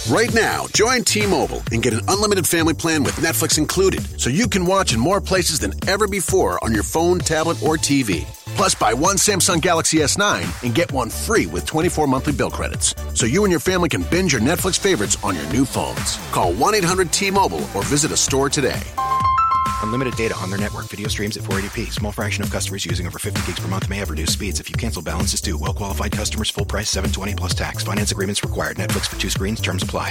Right now, join T Mobile and get an unlimited family plan with Netflix included so you can watch in more places than ever before on your phone, tablet, or TV. Plus, buy one Samsung Galaxy S9 and get one free with 24 monthly bill credits so you and your family can binge your Netflix favorites on your new phones. Call 1 800 T Mobile or visit a store today. Unlimited data on their network. Video streams at 480p. Small fraction of customers using over 50 gigs per month may have reduced speeds. If you cancel, balance is due. Well qualified customers, full price, 720 plus tax. Finance agreements required. Netflix for two screens. Terms apply.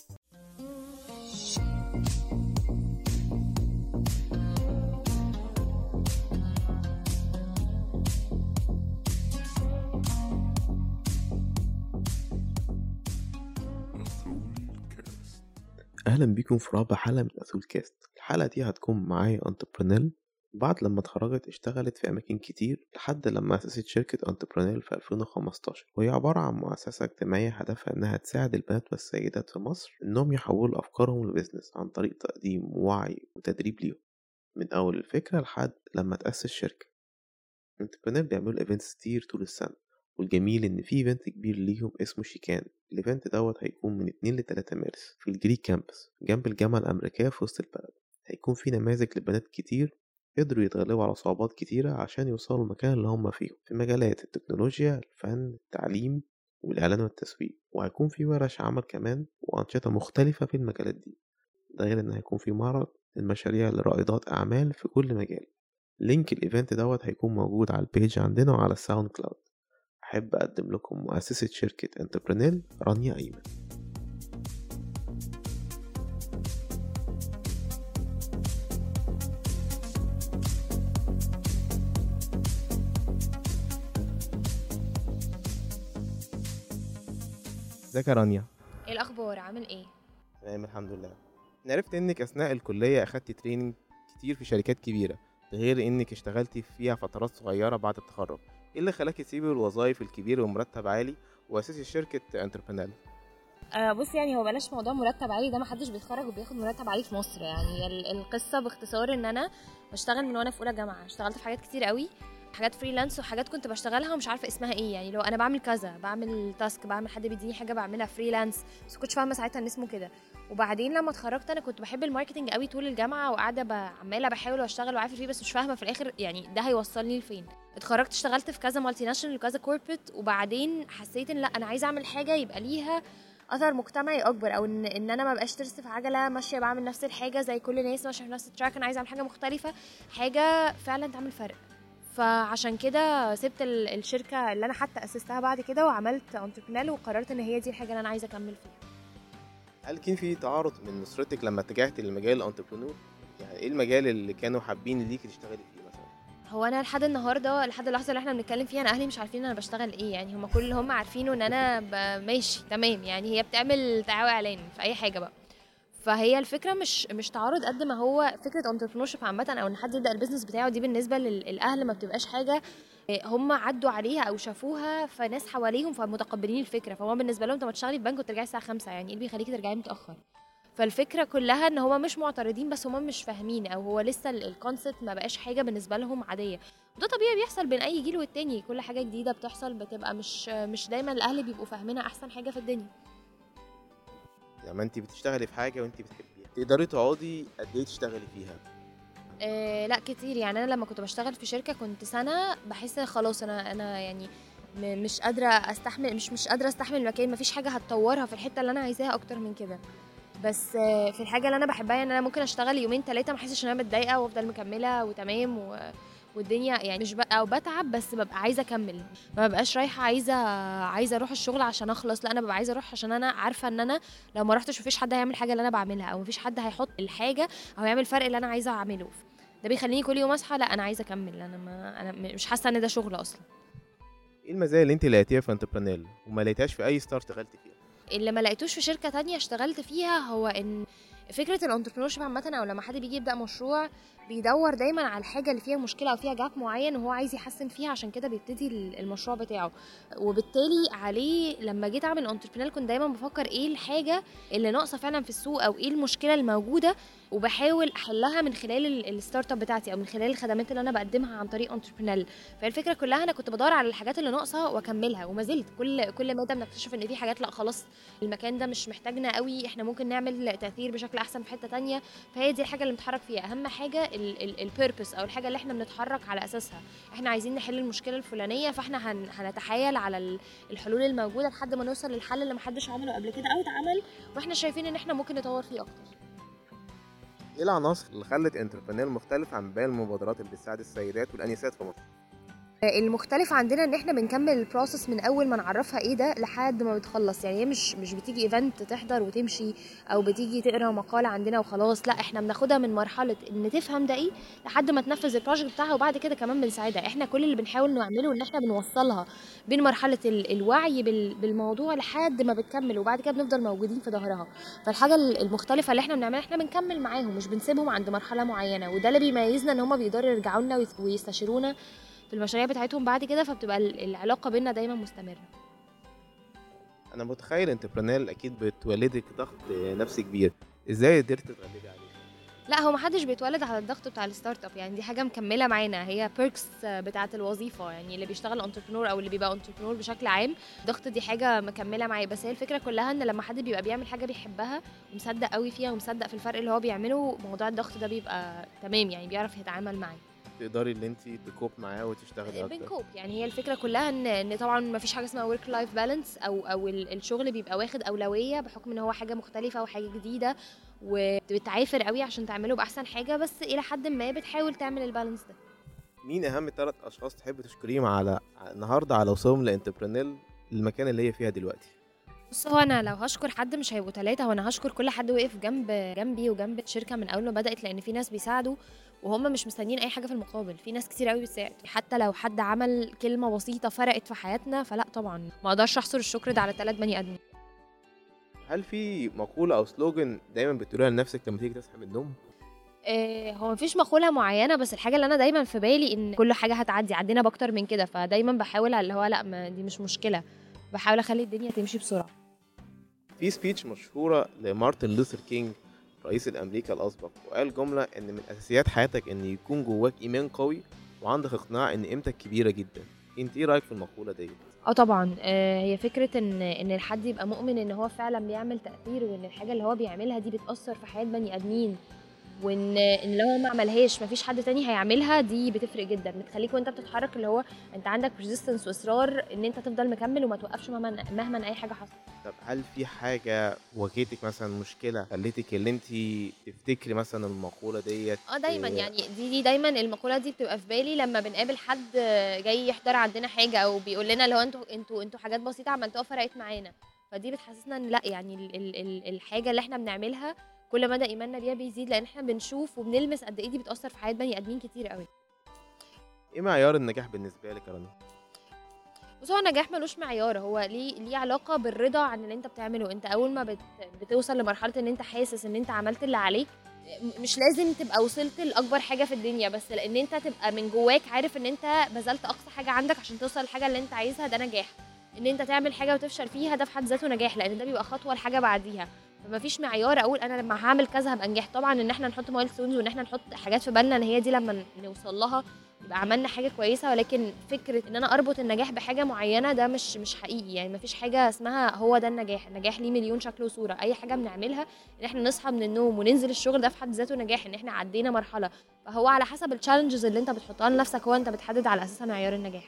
أهلا بيكم في رابع حلقة من أثول كاست الحلقة دي هتكون معايا أنتربرينيل بعد لما اتخرجت اشتغلت في أماكن كتير لحد لما أسست شركة أنتربرينيل في 2015 وهي عبارة عن مؤسسة اجتماعية هدفها إنها تساعد البنات والسيدات في مصر إنهم يحولوا أفكارهم لبزنس عن طريق تقديم وعي وتدريب ليهم من أول الفكرة لحد لما تأسس شركة أنتربرينيل بيعملوا إيفنتس كتير طول السنة والجميل إن في إيفنت كبير ليهم اسمه شيكان الإيفنت دوت هيكون من 2 ل 3 مارس في الجريك كامبس جنب الجامعة الأمريكية في وسط البلد هيكون في نماذج لبنات كتير قدروا يتغلبوا على صعوبات كتيرة عشان يوصلوا المكان اللي هم فيه في مجالات التكنولوجيا الفن التعليم والإعلان والتسويق وهيكون في ورش عمل كمان وأنشطة مختلفة في المجالات دي ده غير إن هيكون في معرض المشاريع لرائدات أعمال في كل مجال لينك الإيفنت دوت هيكون موجود على البيج عندنا وعلى الساوند كلاود أحب أقدم لكم مؤسسة شركة انتربرينيل رانيا أيمن ازيك يا رانيا ايه الاخبار عامل ايه تمام الحمد لله أنا عرفت انك اثناء الكليه اخدتي تريننج كتير في شركات كبيره ده غير انك اشتغلتي فيها فترات صغيره بعد التخرج ايه اللي خلاكي تسيبي الوظائف الكبيره ومرتب عالي واسسي شركه انتربرينيل آه بص يعني هو بلاش موضوع مرتب عالي ده محدش بيتخرج وبياخد مرتب عالي في مصر يعني ال- القصه باختصار ان انا بشتغل من وانا في اولى جامعه اشتغلت في حاجات كتير قوي حاجات فريلانس وحاجات كنت بشتغلها ومش عارفه اسمها ايه يعني لو انا بعمل كذا بعمل تاسك بعمل حد بيديني حاجه بعملها فريلانس بس ما كنتش فاهمه ساعتها ان اسمه كده وبعدين لما اتخرجت انا كنت بحب الماركتنج قوي طول الجامعه وقاعده ب- عماله بحاول واشتغل وعافر فيه بس مش فاهمه في الاخر يعني ده هيوصلني لفين اتخرجت اشتغلت في كذا مالتي ناشونال وكذا كوربريت وبعدين حسيت ان لا انا عايزه اعمل حاجه يبقى ليها اثر مجتمعي اكبر او ان ان انا ما بقاش ترس في عجله ماشيه بعمل نفس الحاجه زي كل الناس ماشيه في نفس التراك انا عايزه اعمل حاجه مختلفه حاجه فعلا تعمل فرق فعشان كده سبت ال- الشركه اللي انا حتى اسستها بعد كده وعملت انتربرينال وقررت ان هي دي الحاجه اللي انا عايزه اكمل فيها هل كان في تعارض من اسرتك لما اتجهتي لمجال الانتربرينور يعني ايه المجال اللي كانوا حابين ليكي تشتغلي فيه مثلا هو انا لحد النهارده لحد اللحظه اللي احنا بنتكلم فيها انا اهلي مش عارفين انا بشتغل ايه يعني هم كل اللي هم عارفينه ان انا ب- ماشي تمام يعني هي بتعمل دعاوى اعلان في اي حاجه بقى فهي الفكره مش مش تعارض قد ما هو فكره انتربرنور عامه او ان حد يبدا البيزنس بتاعه دي بالنسبه لل- للاهل ما بتبقاش حاجه هم عدوا عليها او شافوها فناس حواليهم فمتقبلين الفكره فهو بالنسبه لهم انت ما تشتغلي في بنك وترجعي الساعه 5 يعني ايه اللي بيخليكي ترجعي متاخر فالفكره كلها ان هما مش معترضين بس هما مش فاهمين او هو لسه الكونسبت ما بقاش حاجه بالنسبه لهم عاديه وده طبيعي بيحصل بين اي جيل والتاني كل حاجه جديده بتحصل بتبقى مش مش دايما الاهل بيبقوا فاهمينها احسن حاجه في الدنيا لما انت بتشتغلي في حاجه وانت بتحبيها تقدري تقعدي قد ايه تشتغلي فيها آه لا كتير يعني انا لما كنت بشتغل في شركه كنت سنه بحس خلاص انا انا يعني م- مش قادره استحمل مش مش قادره استحمل المكان مفيش حاجه هتطورها في الحته اللي انا عايزاها اكتر من كده بس آه، في الحاجه اللي انا بحبها يعني انا ممكن اشتغل يومين ثلاثه ما احسش ان انا متضايقه وافضل مكمله وتمام و... والدنيا يعني مش بقى او بتعب بس ببقى عايزه اكمل ما ببقاش رايحه عايزه عايزه اروح الشغل عشان اخلص لا انا ببقى عايزه اروح عشان انا عارفه ان انا لو ما رحتش مفيش حد هيعمل الحاجه اللي انا بعملها او مفيش حد هيحط الحاجه او يعمل الفرق اللي انا عايزه اعمله ده بيخليني كل يوم اصحى لا انا عايزه اكمل انا ما انا م- مش حاسه ان ده شغل اصلا ايه المزايا اللي انت لقيتيها في انتربرينيل وما لقيتهاش في اي ستار اشتغلتي فيها اللي ما لقيتوش في شركه تانية اشتغلت فيها هو ان فكره الانتربرنور عامه او لما حد بيجي يبدا مشروع بيدور دايما على الحاجه اللي فيها مشكله او فيها جاب معين وهو عايز يحسن فيها عشان كده بيبتدي ال- المشروع بتاعه وبالتالي عليه لما جيت اعمل انتربرنور كنت دايما بفكر ايه الحاجه اللي ناقصه فعلا في السوق او ايه المشكله الموجوده وبحاول احلها من خلال ال- الستارت اب بتاعتي او من خلال الخدمات اللي انا بقدمها عن طريق انتربرنور فالفكره كلها انا كنت بدور على الحاجات اللي ناقصه واكملها وما زلت كل كل مدى بنكتشف ان في حاجات لا خلاص المكان ده مش محتاجنا قوي احنا ممكن نعمل تاثير بشكل احسن في حته تانية فهي دي الحاجه اللي بنتحرك فيها اهم حاجه البيربس او الحاجه اللي احنا بنتحرك على اساسها احنا عايزين نحل المشكله الفلانيه فاحنا هن هنتحايل على ال- الحلول الموجوده لحد ما نوصل للحل اللي محدش عمله قبل كده او اتعمل واحنا شايفين ان احنا ممكن نطور فيه اكتر ايه العناصر اللي خلت انتربرينور مختلف عن باقي المبادرات اللي بتساعد السيدات والانسات في مصر المختلف عندنا ان احنا بنكمل البروسس من اول ما نعرفها ايه ده لحد ما بتخلص يعني هي مش مش بتيجي ايفنت تحضر وتمشي او بتيجي تقرا مقاله عندنا وخلاص لا احنا بناخدها من مرحله ان تفهم ده ايه لحد ما تنفذ البروجكت بتاعها وبعد كده كمان بنساعدها احنا كل اللي بنحاول نعمله ان احنا بنوصلها بين مرحله ال- الوعي بال- بالموضوع لحد ما بتكمل وبعد كده بنفضل موجودين في ظهرها فالحاجه ال- المختلفه اللي احنا بنعملها احنا بنكمل معاهم مش بنسيبهم عند مرحله معينه وده اللي بيميزنا ان هم بيقدروا يرجعوا لنا ويس- ويستشيرونا في المشاريع بتاعتهم بعد كده فبتبقى ال- العلاقه بينا دايما مستمره انا متخيل انتربرينور اكيد بتولدك ضغط نفسي كبير ازاي قدرت تتغلبي عليه لا هو محدش بيتولد على الضغط بتاع الستارت اب يعني دي حاجه مكمله معانا هي بيركس بتاعه الوظيفه يعني اللي بيشتغل انتربرنور او اللي بيبقى انتربرنور بشكل عام الضغط دي حاجه مكمله معايا بس هي الفكره كلها ان لما حد بيبقى بيعمل حاجه بيحبها ومصدق قوي فيها ومصدق في الفرق اللي هو بيعمله موضوع الضغط ده بيبقى تمام يعني بيعرف يتعامل معاه تقدري ان انت تكوب معاه وتشتغلي اكتر بنكوب يعني هي الفكره كلها ان ان طبعا ما فيش حاجه اسمها ورك لايف بالانس او او ال- الشغل بيبقى واخد اولويه بحكم ان هو حاجه مختلفه وحاجه جديده وبتعافر قوي عشان تعمله باحسن حاجه بس الى حد ما بتحاول تعمل البالانس ده مين اهم ثلاث اشخاص تحب تشكريهم على على- النهارده على وصولهم لانتربرينور المكان اللي هي فيها دلوقتي بص هو انا لو هشكر حد مش هيبقوا ثلاثه هو انا هشكر كل حد وقف جنب جنبي وجنب الشركه من اول ما بدات لان في ناس بيساعدوا وهم مش مستنيين اي حاجه في المقابل في ناس كتير قوي بتساعد حتى لو حد عمل كلمه بسيطه فرقت في حياتنا فلا طبعا ما اقدرش احصر الشكر ده على ثلاث بني ادمين هل في مقوله او سلوجن دايما بتقوليها لنفسك لما تيجي تصحى من النوم آه، هو مفيش مقولة معينة بس الحاجة اللي أنا دايما في بالي إن كل حاجة هتعدي عدينا بأكتر من كده فدايما بحاول على اللي هو لأ ما دي مش مشكلة بحاول أخلي الدنيا تمشي بسرعة في سبيتش مشهوره لمارتن لوثر كينج رئيس الامريكا الاسبق وقال جمله ان من اساسيات حياتك ان يكون جواك ايمان قوي وعندك اقناع ان قيمتك كبيره جدا انت ايه رايك في المقوله ديت اه طبعا آه، هي فكرة ان ان الحد يبقى مؤمن ان هو فعلا بيعمل تأثير وان الحاجة اللي هو بيعملها دي بتأثر في حياة بني ادمين وان ان لو هو ما عملهاش مفيش حد تاني هيعملها دي بتفرق جدا بتخليك وانت بتتحرك اللي هو انت عندك ريزيستنس واصرار ان انت تفضل مكمل وما توقفش مهما مهما اي حاجة حصلت طب هل في حاجه واجهتك مثلا مشكله خلتك ان انت تفتكري مثلا المقوله ديت اه دايما إيه، يعني دي دي دايما المقوله دي بتبقى في بالي لما بنقابل حد جاي يحضر عندنا حاجه او بيقول لنا لو انتوا انتوا انتوا حاجات بسيطه عملتوها فرقت معانا فدي بتحسسنا ان لا يعني ال ال ال الحاجه اللي احنا بنعملها كل مدى ايماننا بيها بيزيد لان احنا بنشوف وبنلمس قد ايه دي بتاثر في حياه بني ادمين كتير قوي ايه معيار النجاح بالنسبه لك يا رنا بص هو النجاح ملوش معيار هو ليه ليه علاقه بالرضا عن اللي انت بتعمله انت اول ما بت بتوصل لمرحله ان انت حاسس ان انت عملت اللي عليك م- مش لازم تبقى وصلت لاكبر حاجه في الدنيا بس لان انت تبقى من جواك عارف ان انت بذلت اقصى حاجه عندك عشان توصل للحاجه اللي انت عايزها ده نجاح ان انت تعمل حاجه وتفشل فيها ده في حد ذاته نجاح لان ده بيبقى خطوه لحاجه بعديها فما فيش معيار اقول انا لما هعمل كذا هبقى نجحت طبعا ان احنا نحط مايل ستونز وان احنا نحط حاجات في بالنا ان هي دي لما نوصل لها يبقى عملنا حاجه كويسه ولكن فكره ان انا اربط النجاح بحاجه معينه ده مش مش حقيقي يعني مفيش حاجه اسمها هو ده النجاح النجاح ليه مليون شكل وصوره اي حاجه بنعملها ان احنا نصحى من النوم وننزل الشغل ده في حد ذاته نجاح ان احنا عدينا مرحله فهو على حسب التشالنجز اللي انت بتحطها لنفسك هو انت بتحدد على اساسها معيار النجاح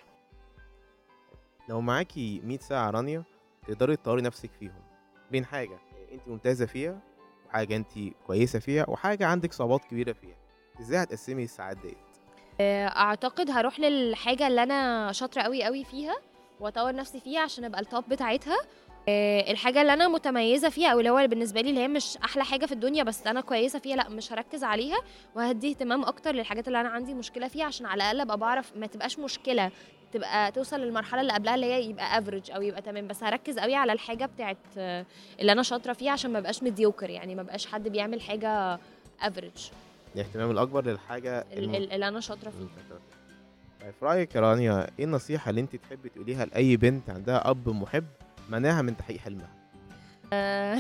لو معاكي 100 ساعه رانيا تقدري تطوري نفسك فيهم بين حاجه انت ممتازه فيها وحاجه انت كويسه فيها وحاجه عندك صعوبات كبيره فيها ازاي هتقسمي الساعات ديت اعتقد هروح للحاجه اللي انا شاطره قوي قوي فيها واطور نفسي فيها عشان ابقى التوب بتاعتها آه، الحاجه اللي انا متميزه فيها او اللي هو بالنسبه لي اللي هي مش احلى حاجه في الدنيا بس انا كويسه فيها لا مش هركز عليها وهدي اهتمام اكتر للحاجات اللي انا عندي مشكله فيها عشان على الاقل ابقى بعرف ما تبقاش مشكله تبقى توصل للمرحله اللي قبلها اللي هي يبقى افريج او يبقى تمام بس هركز قوي على الحاجه بتاعت آه، اللي انا شاطره فيها عشان ما بقاش مديوكر يعني ما بقاش حد بيعمل حاجه افريج الاهتمام الاكبر للحاجه الم- اللي انا شاطره فيها طيب في رايك يا رانيا ايه النصيحه اللي انت تحبي تقوليها لاي بنت عندها اب محب مناها من تحقيق حلمها آه،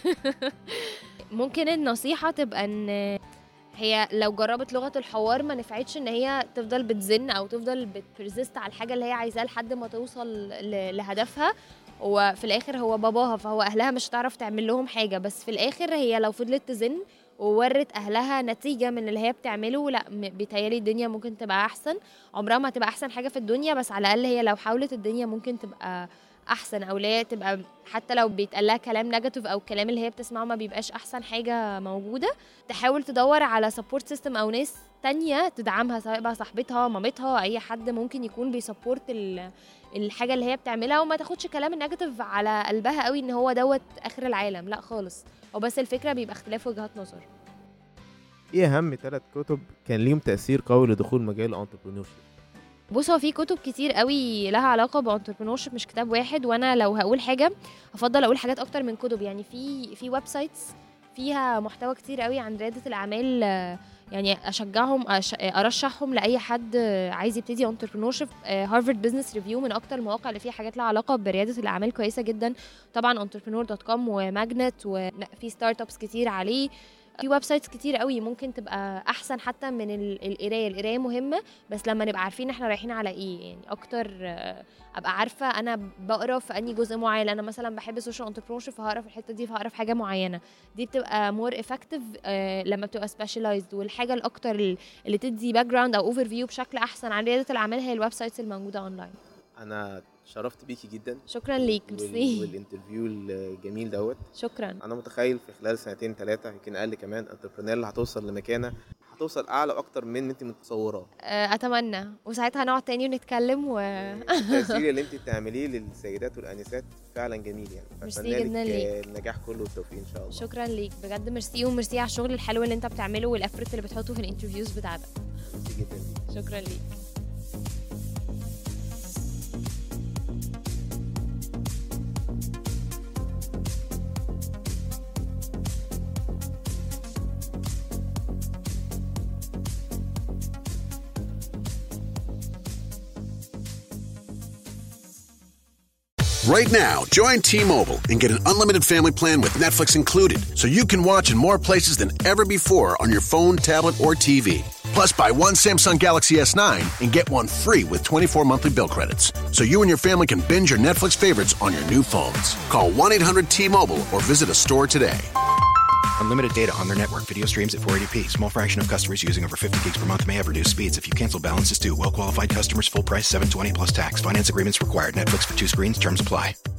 ممكن النصيحة تبقى ان هي لو جربت لغة الحوار ما نفعتش ان هي تفضل بتزن او تفضل بتبرزست على الحاجة اللي هي عايزاها لحد ما توصل ل- لهدفها وفي الاخر هو باباها فهو اهلها مش هتعرف تعمل لهم حاجة بس في الاخر هي لو فضلت تزن وورت اهلها نتيجة من اللي هي بتعمله لا م- بيتهيالي الدنيا ممكن تبقى احسن عمرها ما هتبقى احسن حاجة في الدنيا بس على الاقل هي لو حاولت الدنيا ممكن تبقى احسن او اللي هي تبقى حتى لو بيتقال لها كلام نيجاتيف او الكلام اللي هي بتسمعه ما بيبقاش احسن حاجه موجوده تحاول تدور على سبورت سيستم او ناس تانية تدعمها سواء بقى صاحبتها مامتها اي حد ممكن يكون بيسبورت ال- الحاجه اللي هي بتعملها وما تاخدش كلام النيجاتيف على قلبها قوي ان هو دوت اخر العالم لا خالص هو بس الفكره بيبقى اختلاف وجهات نظر ايه اهم ثلاث كتب كان ليهم تاثير قوي لدخول مجال الانتربرينور بص هو في كتب كتير قوي لها علاقه بانتربرنور مش كتاب واحد وانا لو هقول حاجه هفضل اقول حاجات اكتر من كتب يعني في في ويب سايتس فيها محتوى كتير قوي عن رياده الاعمال آه، يعني اشجعهم أش... ارشحهم لاي حد آه، عايز يبتدي انتربرنور هارفارد بزنس ريفيو من اكتر المواقع اللي فيها حاجات لها علاقه برياده الاعمال كويسه جدا طبعا انتربرنور دوت كوم وماجنت وفي ستارت ابس كتير عليه في ويب سايتس كتير قوي ممكن تبقى احسن حتى من ال- القرايه القرايه مهمه بس لما نبقى عارفين احنا رايحين على ايه يعني اكتر آه، ابقى عارفه انا بقرا في انهي جزء معين انا مثلا بحب السوشيال انتربرنور فهقرا في الحته دي فهقرا في حاجه معينه دي بتبقى مور افكتيف لما بتبقى سبيشاليزد والحاجه الاكتر ال- اللي تدي باك جراوند او اوفر فيو بشكل احسن عن رياده الاعمال هي الويب سايتس الموجوده اونلاين انا شرفت بيكي جدا شكرا ليك وال- ميرسي والانترفيو الجميل دوت شكرا انا متخيل في خلال سنتين ثلاثه يمكن اقل كمان انتربرينور هتوصل لمكانه هتوصل اعلى اكتر من انت متصوراه آه، اتمنى وساعتها نقعد تاني ونتكلم و التأثير اللي انت بتعمليه للسيدات والانسات فعلا جميل يعني ميرسي فأتمنى جدا لك ليك. النجاح كله والتوفيق ان شاء الله شكرا ليك بجد ميرسي وميرسي على الشغل الحلو اللي انت بتعمله والافورت اللي بتحطه في الانترفيوز بتاعتك ميرسي جدا ليك شكرا ليك Right now, join T-Mobile and get an unlimited family plan with Netflix included, so you can watch in more places than ever before on your phone, tablet, or TV. Plus, buy one Samsung Galaxy S9 and get one free with 24 monthly bill credits, so you and your family can binge your Netflix favorites on your new phones. Call 1-800-T-Mobile or visit a store today. Unlimited data on their network. Video streams at 480p. Small fraction of customers using over 50 gigs per month may have reduced speeds. If you cancel, balance is due. Well qualified customers, full price, 720 plus tax. Finance agreements required. Netflix for two screens. Terms apply.